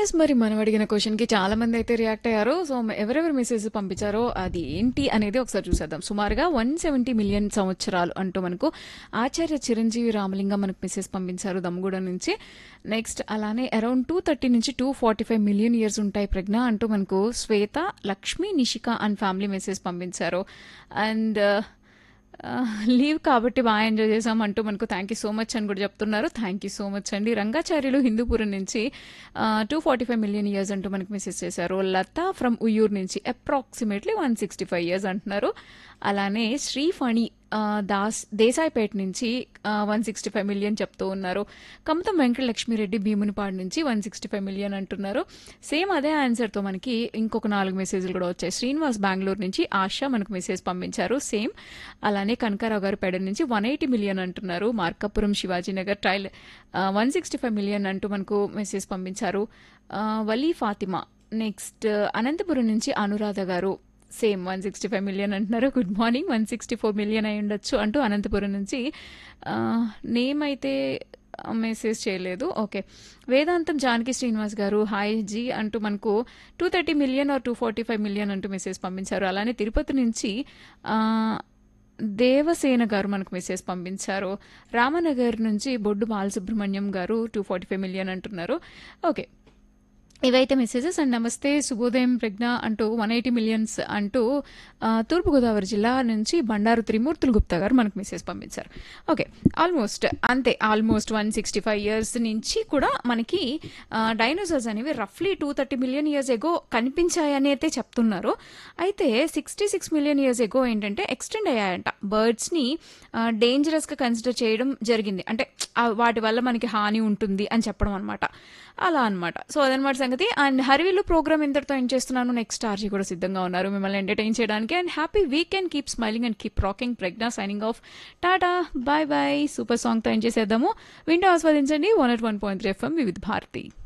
yes మరి మనం అడిగిన క్వశ్చన్కి చాలా మంది అయితే రియాక్ట్ అయ్యారు సో ఎవరెవరు మెసేజ్ పంపించారో అది ఏంటి అనేది ఒకసారి చూసేద్దాం సుమారుగా వన్ సెవెంటీ మిలియన్ సంవత్సరాలు అంటూ మనకు ఆచార్య చిరంజీవి రామలింగం మనకు మెసేజ్ పంపించారు దమ్ముగూడ నుంచి నెక్స్ట్ అలానే అరౌండ్ టూ థర్టీ నుంచి two forty five million years ఉంటాయి ప్రజ్ఞ అంటూ మనకు Swetha Lakshmi Nishika and family message పంపించారు అండ్ లీవ్ కాబట్టి బాగా ఎంజాయ్ చేసాం అంటూ మనకు థ్యాంక్ యూ సో మచ్ అని కూడా చెప్తున్నారు థ్యాంక్ యూ సో మచ్ అండి రంగాచార్యులు హిందూపురం నుంచి two forty five million years అంటూ మనకు మెసేజ్ చేశారు లతా ఫ్రమ్ ఉయ్యూర్ నుంచి approximately one sixty five years అంటున్నారు అలానే శ్రీఫణి ఆ, దాస్ దేశాయిపేట నుంచి వన్ సిక్స్టీ ఫైవ్ మిలియన్ చెప్తూ ఉన్నారు కమతం వెంకటలక్ష్మిరెడ్డి భీమునిపాడు నుంచి వన్ సిక్స్టీ ఫైవ్ మిలియన్ అంటున్నారు సేమ్ అదే ఆన్సర్తో మనకి ఇంకొక నాలుగు మెసేజ్లు కూడా వచ్చాయి శ్రీనివాస్ బెంగళూరు నుంచి ఆశ మనకు మెసేజ్ పంపించారు సేమ్ అలానే కనకారావు గారు పెడ నుంచి వన్ ఎయిటీ మిలియన్ అంటున్నారు మార్కాపురం శివాజీనగర్ ట్రైల్ వన్ సిక్స్టీ ఫైవ్ మిలియన్ అంటూ మనకు మెసేజ్ పంపించారు ఆ, వలీ ఫాతిమా నెక్స్ట్ అనంతపురం నుంచి Anuradha garu same one sixty five million అంటున్నారు good morning one sixty four million అయి ఉండొచ్చు అంటూ అనంతపురం నుంచి నేమ్ అయితే మెసేజ్ చేయలేదు ఓకే వేదాంతం జానకి శ్రీనివాస్ గారు హాయ్ జీ అంటూ మనకు two thirty million or two forty five million అంటూ మెసేజ్ పంపించారు అలానే తిరుపతి నుంచి ఆ, దేవసేన గారు మనకు మెసేజ్ పంపించారు రామనగర్ నుంచి Boddu Balasubrahmanyam garu two forty five million అంటున్నారు ఓకే ఇవైతే మెసేజెస్ అండ్ నమస్తే శుభోదయం ప్రజ్ఞ అంటూ వన్ ఎయిటీ మిలియన్స్ అంటూ ఆ, తూర్పుగోదావరి జిల్లా నుంచి బండారు త్రిమూర్తులు గుప్తా గారు మనకు మెసేజ్ పంపించారు ఓకే ఆల్మోస్ట్ అంతే almost one sixty five years నుంచి కూడా మనకి డైనోసార్స్ అనేవి రఫ్లీ two thirty million years ago కనిపించాయని అయితే చెప్తున్నారు అయితే sixty six million years ago ఏంటంటే ఎక్స్టెండ్ అయ్యాయంట బర్డ్స్ని డేంజరస్గా కన్సిడర్ చేయడం జరిగింది అంటే ఆ, వాటి వల్ల మనకి హాని ఉంటుంది అని చెప్పడం అనమాట అలా అనమాట సో అదనమాట సంగతి అండ్ హరివిల్లు ప్రోగ్రామ్ ఇంతటితో ఏం చేస్తున్నాను నెక్స్ట్ ఆర్జీ కూడా సిద్ధంగా ఉన్నారు మిమ్మల్ని ఎంటర్టైన్ చేయడానికి and happy weekend keep smiling and keep rocking Pragna signing off tata bye bye super సాంగ్తో ఏం చేసేద్దాము వింటూ ఆస్వాదించండి one at one point three FM with Bharati